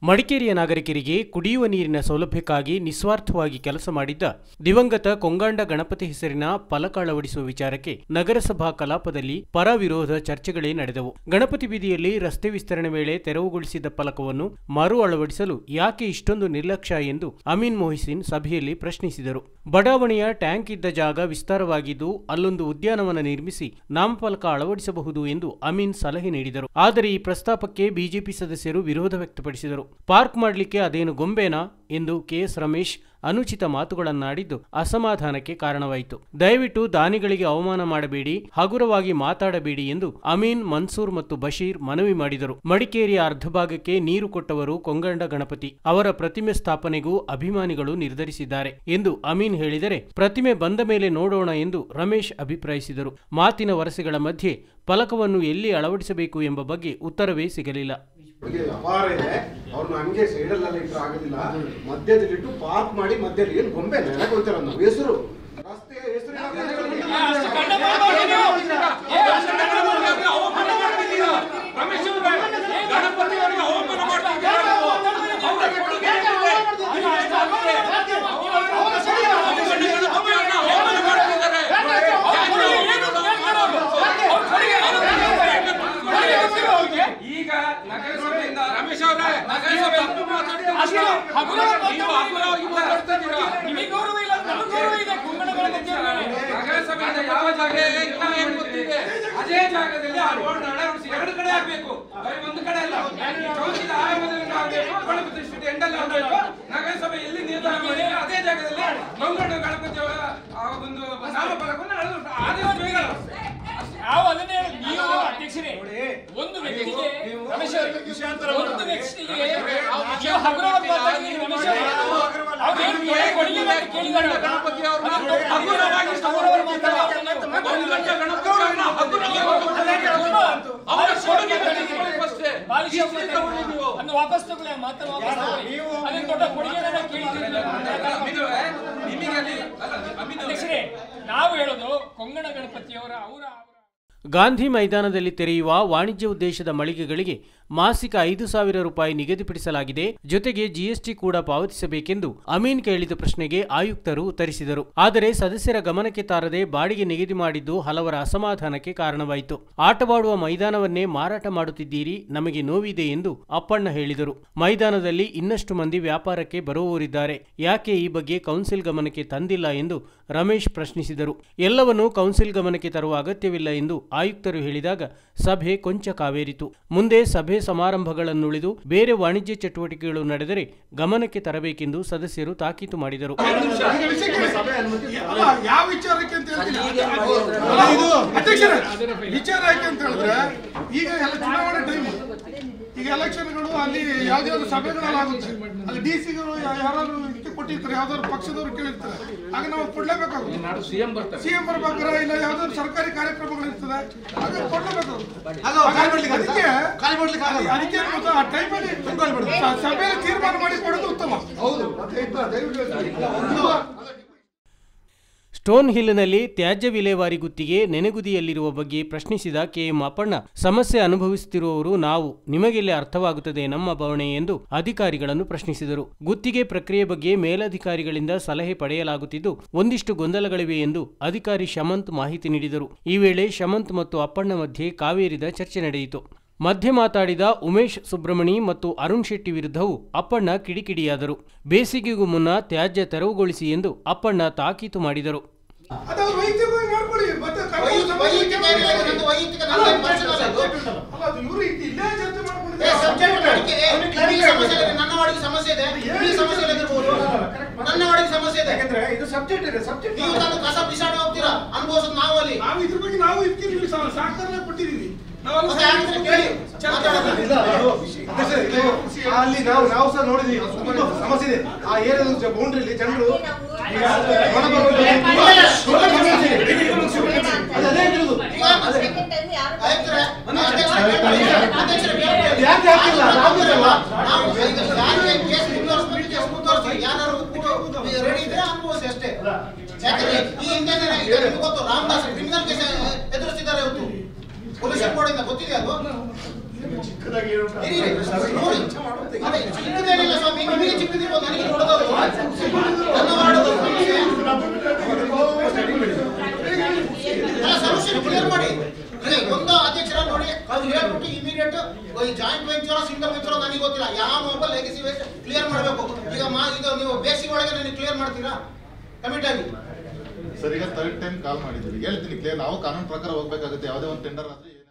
ಮಡಿಕೇರಿಯ ನಾಗರಿಕರಿಗೆ ಕುಡಿಯುವ ನೀರಿನ ಸೌಲಭ್ಯಕ್ಕಾಗಿ ನಿಸ್ವಾರ್ಥವಾಗಿ ಕೆಲಸ ಮಾಡಿದ್ದ ದಿವಂಗತ ಕೊಂಗಾಂಡ ಗಣಪತಿ ಹೆಸರಿನ ಫಲಕ ಅಳವಡಿಸುವ ವಿಚಾರಕ್ಕೆ ನಗರಸಭಾ ಕಲಾಪದಲ್ಲಿ ಪರ ವಿರೋಧ ಚರ್ಚೆಗಳೇ ನಡೆದವು ಗಣಪತಿ ಬೀದಿಯಲ್ಲಿ ರಸ್ತೆ ವಿಸ್ತರಣೆ ವೇಳೆ ತೆರವುಗೊಳಿಸಿದ್ದ ಫಲಕವನ್ನು ಮರು ಅಳವಡಿಸಲು ಯಾಕೆ ಇಷ್ಟೊಂದು ನಿರ್ಲಕ್ಷ್ಯ ಎಂದು ಅಮೀನ್ ಮೊಹಿಸಿನ್ ಸಭೆಯಲ್ಲಿ ಪ್ರಶ್ನಿಸಿದರು ಬಡಾವಣೆಯ ಟ್ಯಾಂಕ್ ಇದ್ದ ಜಾಗ ವಿಸ್ತಾರವಾಗಿದ್ದು ಅಲ್ಲೊಂದು ಉದ್ಯಾನವನ ನಿರ್ಮಿಸಿ ನಾಮಫಲಕ ಅಳವಡಿಸಬಹುದು ಎಂದು ಅಮೀನ್ ಸಲಹೆ ನೀಡಿದರು ಆದರೆ ಈ ಪ್ರಸ್ತಾಪಕ್ಕೆ ಬಿಜೆಪಿ ಸದಸ್ಯರು ವಿರೋಧ ವ್ಯಕ್ತಪಡಿಸಿದರು ಪಾರ್ಕ್ ಮಾಡಲಿಕ್ಕೆ ಅದೇನು ಗೊಂಬೆನಾ ಎಂದು ಕೆಎಸ್ ರಮೇಶ್ ಅನುಚಿತ ಮಾತುಗಳನ್ನಾಡಿದ್ದು ಅಸಮಾಧಾನಕ್ಕೆ ಕಾರಣವಾಯಿತು ದಯವಿಟ್ಟು ದಾನಿಗಳಿಗೆ ಅವಮಾನ ಮಾಡಬೇಡಿ ಹಗುರವಾಗಿ ಮಾತಾಡಬೇಡಿ ಎಂದು ಅಮೀನ್ ಮನ್ಸೂರ್ ಮತ್ತು ಬಶೀರ್ ಮನವಿ ಮಾಡಿದರು ಮಡಿಕೇರಿಯ ಅರ್ಧ ಭಾಗಕ್ಕೆ ನೀರು ಕೊಟ್ಟವರು ಕೊಂಗಂಡ ಗಣಪತಿ ಅವರ ಪ್ರತಿಮೆ ಸ್ಥಾಪನೆಗೂ ಅಭಿಮಾನಿಗಳು ನಿರ್ಧರಿಸಿದ್ದಾರೆ ಎಂದು ಅಮೀನ್ ಹೇಳಿದರೆ ಪ್ರತಿಮೆ ಬಂದ ಮೇಲೆ ನೋಡೋಣ ಎಂದು ರಮೇಶ್ ಅಭಿಪ್ರಾಯಿಸಿದರು ಮಾತಿನ ವರಸೆಗಳ ಮಧ್ಯೆ ಫಲಕವನ್ನು ಎಲ್ಲಿ ಅಳವಡಿಸಬೇಕು ಎಂಬ ಬಗ್ಗೆ ಉತ್ತರವೇ ಸಿಗಲಿಲ್ಲ ಹುಡುಗಿ ಅಪಾರ ಇದೆ ಅವ್ರನ್ನ ಹಂಗೆ ಸೈಡಲ್ಲೆಲ್ಲ ಇಟ್ಟು ಆಗೋದಿಲ್ಲ ಮಧ್ಯದಲ್ಲಿಟ್ಟು ಪಾರ್ಕ್ ಮಾಡಿ ಮಧ್ಯದಲ್ಲಿ ಏನು ಗೊಂಬೆ ನೆನಕ್ಕೆ ಹೋಗ್ತಾರ ನಾವು ಹೆಸರು ರಸ್ತೆ ಹೆಸರು ಈಗ ನಗರಸಭೆಯಿಂದ ರಮೇಶ್ ಅವರೇ ನಗರಸಭೆ ತಪ್ಪು ಮಾತಾಡ್ತಿದ್ದೀರಾ? ನೀವು ಹಗುರವಾಗಿ ಮಾತಾಡ್ತಿದ್ದೀರಾ? ನಗರಸಭೆಯಿಂದ ಯಾವ ಜಾಗ ಇಲ್ಲ ಏನು ಗೊತ್ತಿದೆ ಅದೇ ಜಾಗದಲ್ಲಿ ಆ ರೋಡ್ ಅಳವಡಿಸಿ ಎರಡು ಕಡೆ ಆಗ್ಬೇಕು ಬರೀ ಒಂದು ಕಡೆ ಅಲ್ಲ ಚೌಕಿದ ಆರಂಭದಲ್ಲಿ ಆಗಬೇಕು ಗಣಪತಿ ಸ್ಟ್ರೀಟ್ ಎಂಡಲ್ಲಿ ಆಗಬೇಕು ನಗರಸಭೆ ಎಲ್ಲಿ ನಿರ್ಧಾರ ಮಾಡಿ ಅದೇ ಜಾಗದಲ್ಲಿ ಮಂಗಳೂರು ಗಣಪತಿ ಅವರ ಆ ಒಂದು ನಾಮಫಲಕವನ್ನು ಅಳವಡಿಸ ಅದೇ ಬೇಗ ನಾವು ಅದನ್ನೇ ಹೇಳೋದು. ನೀವು ಅಧ್ಯಕ್ಷರೇ ಒಂದು ವ್ಯಕ್ತಿಗೆ ರಮೇಶ್ ಅವರೇ, ಒಂದು ವ್ಯಕ್ತಿಗೆ ನೀವು ಹಗುರವಾಗಿ ಮಾತಾಡಿದ್ದೀರಿ ರಮೇಶ್ ಅವರೇ. ಅವ್ರು ಏನು ಕೊಡುಗೆ ಕೊಡುಗೆ ಅಂತ ಕೇಳಿದ್ದಾರೆ ಅವ್ರು. ಗಣಪತಿ ಅವ್ರನ್ನ ಅದನ್ನು ದೊಡ್ಡ ಹಗುರವಾಗಿ ಹಗುರವಾಗಿ ಮಾತಾಡಿ ಅವ್ರನ್ನ ನೀವು. ಕೊಂಗಂಡ ಗಣಪತಿ ಅವ್ರನ್ನ ಹಗುರವಾಗಿ ಅವರ ಕೊಡುಗೆ ತೆಗೆದುಕೊಳ್ಳಿ first. ಬಾಲಿಶ ಇಷ್ಟೇ ತಗೊಳ್ಳಿ ನೀವು. ಅದನ್ನು ವಾಪಸ್ ತಗೊಳ್ಳಿ ಆ ಮಾತನ್ನು ವಾಪಸ್ ತಗೊಳ್ಳಿ ಅದನ್ನು ದೊಡ್ಡ ಕೊಡುಗೆನ ಕೇಳಿದ್ದೀರಿ ಅಮಿತವೇ, ನಿಮಗೆ ಅಲ್ಲಿ ಅಲ್ಲ, ಅಮಿತವೇ, ಅಧ್ಯಕ್ಷರೇ ನಾವು ಹೇಳೋದು ಕೊಂಗಣ ಗಣಪತಿಯವರ ಅವರ ಅವರ ಗಾಂಧಿ ಮೈದಾನದಲ್ಲಿ ತೆರೆಯುವ ವಾಣಿಜ್ಯ ಉದ್ದೇಶದ ಮಳಿಗೆಗಳಿಗೆ ಮಾಸಿಕ ಐದು ಸಾವಿರ ರೂಪಾಯಿ ನಿಗದಿಪಡಿಸಲಾಗಿದೆ ಜೊತೆಗೆ ಜಿಎಸ್ಟಿ ಕೂಡ ಪಾವತಿಸಬೇಕೆಂದು ಅಮೀನ್ ಕೇಳಿದ ಪ್ರಶ್ನೆಗೆ ಆಯುಕ್ತರು ಉತ್ತರಿಸಿದರು ಆದರೆ ಸದಸ್ಯರ ಗಮನಕ್ಕೆ ತಾರದೆ ಬಾಡಿಗೆ ನಿಗದಿ ಮಾಡಿದ್ದು ಹಲವರ ಅಸಮಾಧಾನಕ್ಕೆ ಕಾರಣವಾಯಿತು ಆಟವಾಡುವ ಮೈದಾನವನ್ನೇ ಮಾರಾಟ ಮಾಡುತ್ತಿದ್ದೀರಿ ನಮಗೆ ನೋವಿದೆ ಎಂದು ಅಪ್ಪಣ್ಣ ಹೇಳಿದರು ಮೈದಾನದಲ್ಲಿ ಇನ್ನಷ್ಟು ಮಂದಿ ವ್ಯಾಪಾರಕ್ಕೆ ಬರುವವರಿದ್ದಾರೆ ಯಾಕೆ ಈ ಬಗ್ಗೆ ಕೌನ್ಸಿಲ್ ಗಮನಕ್ಕೆ ತಂದಿಲ್ಲ ಎಂದು ರಮೇಶ್ ಪ್ರಶ್ನಿಸಿದರು ಎಲ್ಲವನ್ನೂ ಕೌನ್ಸಿಲ್ ಗಮನಕ್ಕೆ ತರುವ ಅಗತ್ಯವಿಲ್ಲ ಎಂದು ಆಯುಕ್ತರು ಹೇಳಿದಾಗ ಸಭೆ ಕೊಂಚ ಕಾವೇರಿತು ಮುಂದೆ ಸಭೆ ಸಮಾರಂಭಗಳನ್ನುಳಿದು ಬೇರೆ ವಾಣಿಜ್ಯ ಚಟುವಟಿಕೆಗಳು ನಡೆದರೆ ಗಮನಕ್ಕೆ ತರಬೇಕೆಂದು ಸದಸ್ಯರು ತಾಕೀತು ಮಾಡಿದರು ಅಲ್ಲ, ಯಾವ ವಿಚಾರಕ್ಕೆ ಅಂತ ಹೇಳ್ತೀನಿ ಅಲ್ಲ, ಇದು ಅಧ್ಯಕ್ಷರೇ ವಿಚಾರ ಯಾಕೆ ಅಂತ ಹೇಳಿದ್ರೆ ಈಗ ಎಲ್ಲ ಚುನಾವಣೆ ಟೈಮ್ ಈಗ ಎಲೆಕ್ಷನ್ಗಳು ಅಲ್ಲಿ ಯಾವ್ದಾದ್ರು ಸಭೆಗಳಲ್ಲಿ ಆಗುತ್ತೆ ಅಲ್ಲಿ ಡಿ ಸಿಗಳು ಯಾರಾದ್ರು ಇದಕ್ಕೆ ಕೊಟ್ಟಿರ್ತಾರೆ ಯಾವ್ದಾದ್ರು ಪಕ್ಷದವ್ರು ಕೇಳಿರ್ತಾರೆ ಆಗ ನಾವು ಕೊಡ್ಲೇಬೇಕಾಗುತ್ತೆ ಸಿಎಂ ಬರ್ಬೇಕಾರೆ ಇಲ್ಲ ಯಾವ್ದಾದ್ರು ಸರ್ಕಾರಿ ಕಾರ್ಯಕ್ರಮಗಳು ಇರ್ತದೆ ಆಗ ಕೊಡ್ಲೇಬೇಕಾಗುತ್ತೆ ಅದಕ್ಕೆ ಅದಕ್ಕೆ ಏನ್ ಗೊತ್ತಾ, ಆ ಟೈಮಲ್ಲಿ ಸಭೆಯಲ್ಲಿ ತೀರ್ಮಾನ ಮಾಡಿ ಕೊಡೋದು ಉತ್ತಮ ಹೌದು ಮತ್ತೆ ಇತ್ತು, ದಯವಿಟ್ಟು ಸ್ಟೋನ್ ಹಿಲ್ನಲ್ಲಿ ತ್ಯಾಜ್ಯ ವಿಲೇವಾರಿ ಗುತ್ತಿಗೆ ನೆನೆಗುದಿಯಲ್ಲಿರುವ ಬಗ್ಗೆ ಪ್ರಶ್ನಿಸಿದ ಕೆಎಂ ಅಪ್ಪಣ್ಣ ಸಮಸ್ಯೆ ಅನುಭವಿಸುತ್ತಿರುವವರು ನಾವು ನಿಮಗೆಲ್ಲಿ ಅರ್ಥವಾಗುತ್ತದೆ ನಮ್ಮ ಭಾವನೆ ಎಂದು ಅಧಿಕಾರಿಗಳನ್ನು ಪ್ರಶ್ನಿಸಿದರು ಗುತ್ತಿಗೆ ಪ್ರಕ್ರಿಯೆ ಬಗ್ಗೆ ಮೇಲಧಿಕಾರಿಗಳಿಂದ ಸಲಹೆ ಪಡೆಯಲಾಗುತ್ತಿದ್ದು ಒಂದಿಷ್ಟು ಗೊಂದಲಗಳಿವೆ ಎಂದು ಅಧಿಕಾರಿ ಶಮಂತ್ ಮಾಹಿತಿ ನೀಡಿದರು ಈ ವೇಳೆ ಶಮಂತ್ ಮತ್ತು ಅಪ್ಪಣ್ಣ ಮಧ್ಯೆ ಕಾವೇರಿದ ಚರ್ಚೆ ನಡೆಯಿತು ಮಧ್ಯೆ ಮಾತಾಡಿದ ಉಮೇಶ್ ಸುಬ್ರಮಣಿ ಮತ್ತು ಅರುಣ್ ಶೆಟ್ಟಿ ವಿರುದ್ಧವೂ ಅಪ್ಪಣ್ಣ ಕಿಡಿಕಿಡಿಯಾದರು ಬೇಸಿಗೆಗೂ ಮುನ್ನ ತ್ಯಾಜ್ಯ ತೆರವುಗೊಳಿಸಿ ಎಂದು ಅಪ್ಪಣ್ಣ ತಾಕೀತು ಮಾಡಿದರು ಅದು ಅವ್ರು ವೈಯಕ್ತಿಕವಾಗಿ ಮಾಡ್ಕೊಳ್ಳಿ ಮತ್ತೆ ಕರ್ಕೊಂಡು ವೈಯಕ್ತಿಕ ಸಮಾಜಕ್ಕೆ ವೈಯಕ್ತಿಕ ಏನಿಲ್ಲ, ನಂದು ವೈಯಕ್ತಿಕ ಅಲ್ಲ, ನನ್ನ personal ಅದು. ಅಲ್ಲ, ಅದು ಇವ್ರು ಇಲ್ಲೇ ಚರ್ಚೆ ಏ, ಮಾಡ್ಕೊಂಡಿದ್ದಾರೆ. subject ಅಡಿಕೆ, ಏ, ನಿಮಗೆ ಸಮಸ್ಯೆ ಇದೆ, ನನ್ನ ವಾರ್ಡಿಗೆ ಸಮಸ್ಯೆ ಇದೆ ನಿಮಗೆ ಸಮಸ್ಯೆ ಇಲ್ಲದಿರ್ಬೋದು ನನ್ನ ವಾರ್ಡಿಗೆ ಸಮಸ್ಯೆ ಇದೆ ಯಾಕಂದ್ರೆ ಇದು ಸಬ್ಜೆಕ್ಟ್ ಇದೆ ಸಬ್ಜೆಕ್ಟ್ ನೀವು ತಂದು ಕಸ ಬಿಸಾಡಿ ಹೋಗ್ತೀರಾ ಅನುಭವಿಸೋದು ನಾವು ಅಲ್ಲಿ ನಾವು ಇದ್ರ ಬಗ್ಗೆ ನಾವು ಇದಕ್ಕೆ ನಿಮ್ಗೆ ಸಹ ಸಹಕಾರ ಕೊಟ್ಟಿದೀವಿ ನಾವು ಅಲ್ಲಿ ಮತ್ತೆ ಯಾರಿದ್ರೆ ಕೇಳಿ ಮಾತಾಡೋದು. ಇಲ್ಲ ಅದು ಅಧ್ಯಕ್ಷರೇ, ಇದು ಅಲ್ಲಿ ನಾವು ನಾವು ಸಹ ನೋಡಿದ್ವಿ ತುಂಬಾ ಸಮಸ್ಯೆ ಇದೆ ಆ ಏರಿಯಾದ ಬೌಂಡ್ರಿಲಿ ಜನರು ಈಗ ಹೊರ ಬರುವಾಗ ತುಂಬಾ ಸಮಸ್ಯೆ ಇದೆ. ಅದು ಅದೇ ಹೇಳಿರೋದು. ಅದೇ. ಆಯ್ತರೆ, ಅಧ್ಯಕ್ಷರೇ, ಅಧ್ಯಕ್ಷರೇ, ಕೇಳಿ. ಯಾಕೆ ಹಾಕಿಲ್ಲ? ನಾವು ಇರಲ್ಲ. ನಾವು ಈಗ ಯಾರಿಗೆ ಕೇಸ್ ಮುಂದುವರಿಸ್ಬೇಕು, ಕೇಸ್ ಮುಂದುವರಿಸಿ. ಯಾರು ರೆಡಿ ಇದ್ರೆ ಅನುಭವಿಸಿ ಅಷ್ಟೇ ಯಾಕಂದ್ರೆ ಈ ಹಿಂದೆ ಈಗ ನಿಮ್ಗೆ ಗೊತ್ತು ರಾಮದಾಸ್ ಕ್ರಿಮಿನಲ್ ಕೇಸ್ ಎದುರಿಸಿದ್ದಾರೆ ಇವತ್ತು ಪೊಲ್ಯೂಷನ್ ಬೋರ್ಡ್ ಇಂದ ಗೊತ್ತಿದೆ ಅದು ಇರಿ, ಇರಿ. ನೋಡಿ. ಅದೇ, ಚಿಕ್ಕದೇನಿಲ್ಲ ಸ್ವಾಮಿ ನಿಮಗೆ ಚಿಕ್ಕದಿರ್ಬೋದು ನನಗೆ ದೊಡ್ಡದದು ನನ್ನ ವಾರ್ಡದು ಸೊಲ್ಯೂಷನ್ ಕ್ಲಿಯರ್ ಮಾಡಿ ಅದೇ ಒಂದು ಅಧ್ಯಕ್ಷರ ನೋಡಿ ಅವ್ರು ಹೇಳ್ಬಿಟ್ಟು immediate joint venture single venture ನನಗೆ ಗೊತ್ತಿಲ್ಲ ಯಾವ ಮೊಬೈಲ್ ಲೆಗಸಿ ವೇಸ್ಟ್ ಕ್ಲಿಯರ್ ಮಾಡಬೇಕು ಈಗ ಮಾ ಇದು ನೀವು ಬೇಸಿಗೆ ಒಳಗೆ ನನಗೆ ಕ್ಲಿಯರ್ ಮಾಡ್ತೀರಾ ಕಮಿಟ್ ಆಗಿ ಸರ್ ಈಗ ಥರ್ಡ್ ಟೈಮ್ ಕಾಲ್ ಮಾಡಿದ್ದೀವಿ ಹೇಳ್ತೀನಿ ಕ್ಲಿಯರ್ ನಾವು ಕಾನೂನು ಪ್ರಕಾರ ಹೋಗ್ಬೇಕಾಗುತ್ತೆ ಯಾವುದೇ ಒಂದು ಟೆಂಡರ್ ಆದ್ರೆ